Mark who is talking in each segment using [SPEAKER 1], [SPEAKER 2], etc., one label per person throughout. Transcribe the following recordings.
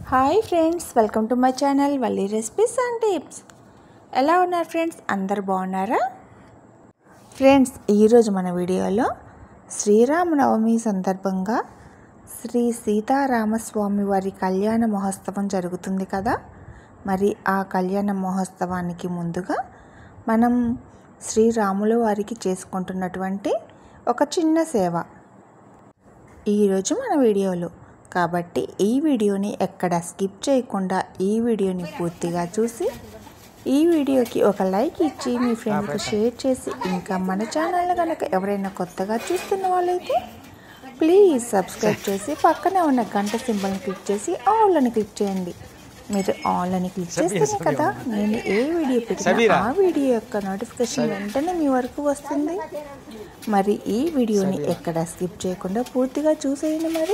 [SPEAKER 1] Hi friends welcome to my channel Valli recipes and tips ఎలా ఉన్నారు friends అందరు బాగున్నారా ఫ్రెండ్స్ ఈరోజు మన వీడియోలో శ్రీరామనవమి సందర్భంగా శ్రీ సీతారామస్వామి వారి కళ్యాణ మహోత్సవం జరుగుతుంది కదా మరి ఆ కళ్యాణ మహోత్సవానికి ముందుగా మనం శ్రీరాముల వారికి చేసుకుంటున్నటువంటి ఒక చిన్న సేవ ఈరోజు మన వీడియోలో కాబట్టి ఈ వీడియోని ఎక్కడ స్కిప్ చేయకుండా ఈ వీడియోని పూర్తిగా చూసి ఈ వీడియోకి ఒక లైక్ ఇచ్చి మీ ఫ్రెండ్కి షేర్ చేసి ఇంకా మన ఛానల్ కనుక ఎవరైనా కొత్తగా చూస్తున్న వాళ్ళైతే ప్లీజ్ సబ్స్క్రైబ్ చేసి పక్కనే ఉన్న గంట సింబల్ని క్లిక్ చేసి ఆల్ అని క్లిక్ చేయండి మీరు ఆల్ అని క్లిక్ చేస్తేనే కదా నేను ఏ వీడియో పెట్టినా ఆ వీడియో యొక్క నోటిఫికేషన్ వెంటనే మీ వరకు వస్తుంది మరి ఈ వీడియోని ఎక్కడ స్కిప్ చేయకుండా పూర్తిగా చూసేయండి మరి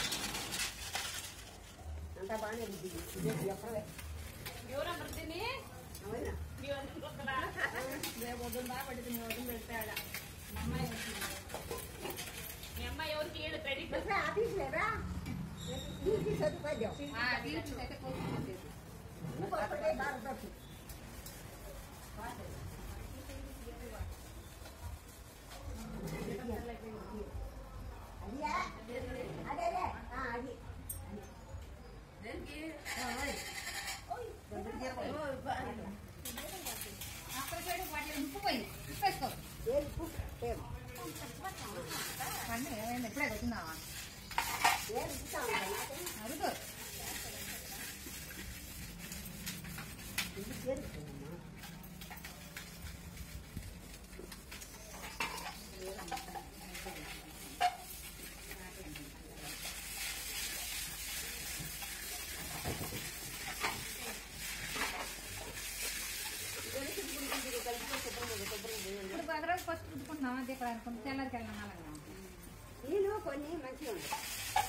[SPEAKER 2] ఇప్పుడు పదరోజు ఫస్ట్ రుద్దుకుంటున్నాం అదే ఇక్కడ అనుకుంటే తెల్లరికి వెళ్ళాం
[SPEAKER 3] నీళ్ళు కొన్ని మంచిగా ఉంటాయి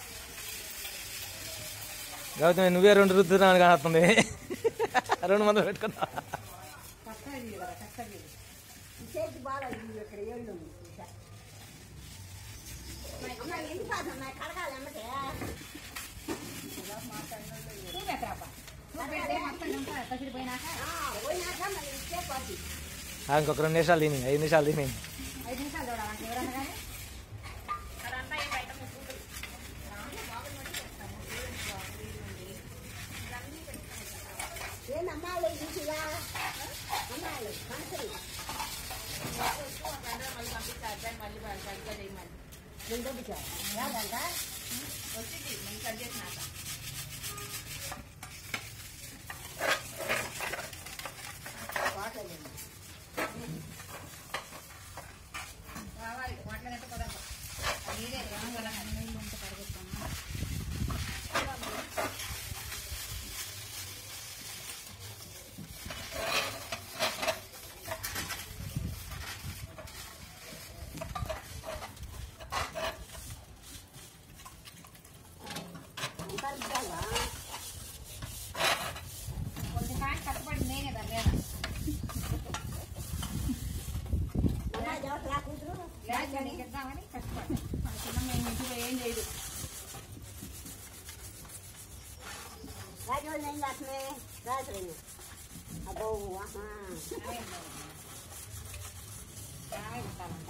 [SPEAKER 4] గౌతమి నువ్వే రెండు రుద్దుతున్నాను కాస్తుంది రెండు మంది పెట్టుకున్నా
[SPEAKER 2] కష్టది కదా కష్టది
[SPEAKER 3] చేతి బాగా ఇల్లు ఇక్కడ ఏళ్ళు ఉంది చూసా. అమ్మ ఎన్ని సార్లు అమ్మ కడగాలి అమ్మటే
[SPEAKER 2] నువ్వు ఎక్కడప్ప నువ్వు పెడితే మొత్తం ఉంటా కసిడి పోయినాక
[SPEAKER 3] పోయినాక మళ్ళీ ఇచ్చే పోతుంది
[SPEAKER 4] ఇంకొక రెండు నిమిషాలు తిని ఐదు నిమిషాలు తిని
[SPEAKER 2] ఐదు నిమిషాలు చూడాలంటే ఎవరన్నా కానీ
[SPEAKER 3] ఏం అమ్మాయిలు ఇంటిగా అమ్మాయిలు కనసరి నేను పంపించా రాదంట
[SPEAKER 2] రావాలి మాట్లాడినట్టు కూడా నీరే రంగుల నీళ్ళు ఉంటే కడుగుతాము
[SPEAKER 3] కడగాలా
[SPEAKER 2] కొంచెం కానీ కష్టపడి నేనే దాని లేదా
[SPEAKER 3] అమ్మాయి దేవతలా కూతురు
[SPEAKER 2] లేదు నీకు ఇద్దామని కష్టపడి మన చిన్న మేము ఇంటిలో ఏం చేయదు
[SPEAKER 3] రాజు నేను రాత్రి రాత్రి అబ్బో ఆహా
[SPEAKER 2] బాగా ఉంటామంట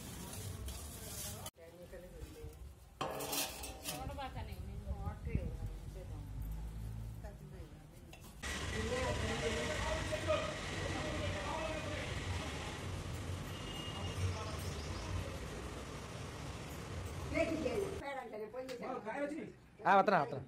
[SPEAKER 3] పేరంటేనే పోయి
[SPEAKER 4] వస్తున్నా వస్తున్నా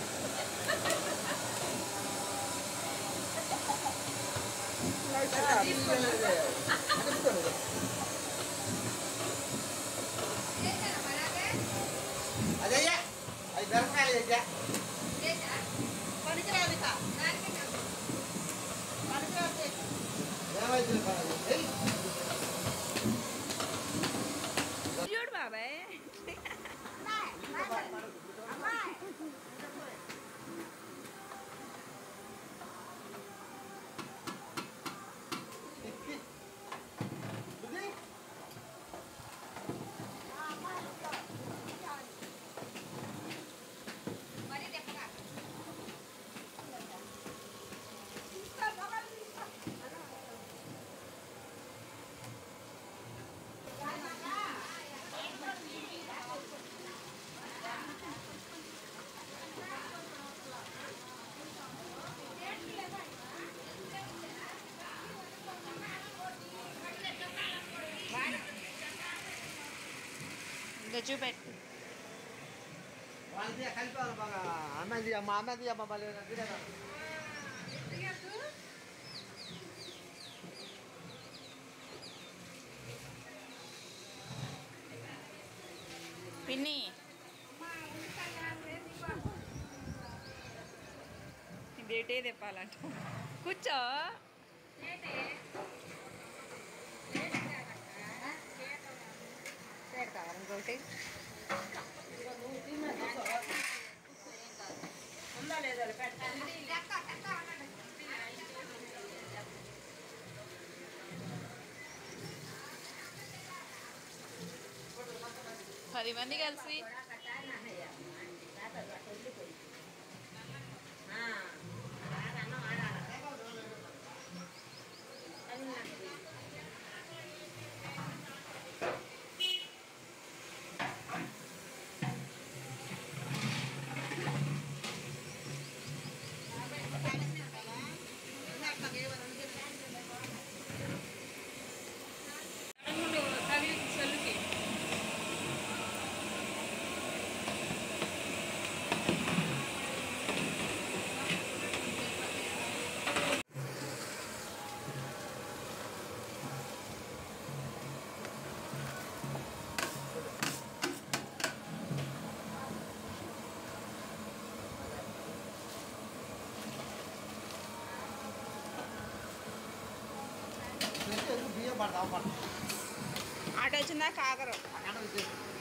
[SPEAKER 3] ఆ
[SPEAKER 5] అదయ్యా అది మిరపకాయలు తెచ్చా ఏమైంది ఏయ్
[SPEAKER 2] చూడు బాబాయ్
[SPEAKER 5] బుద్ధి
[SPEAKER 2] ఇంకా చూపెట్టు
[SPEAKER 5] వాళ్ళది కలిపి వాళ్ళ బాగా అన్నది మా అన్నది అమ్మ మళ్ళీ తినేదా
[SPEAKER 2] పిన్ని ఇదేటే తెప్పాలంట కూర్చో ఇంకోటి పది మంది కలిసి
[SPEAKER 5] బియ్యం పడతాం పడతాం
[SPEAKER 2] ఆటో వచ్చిందా కాకరు
[SPEAKER 5] అక్కడ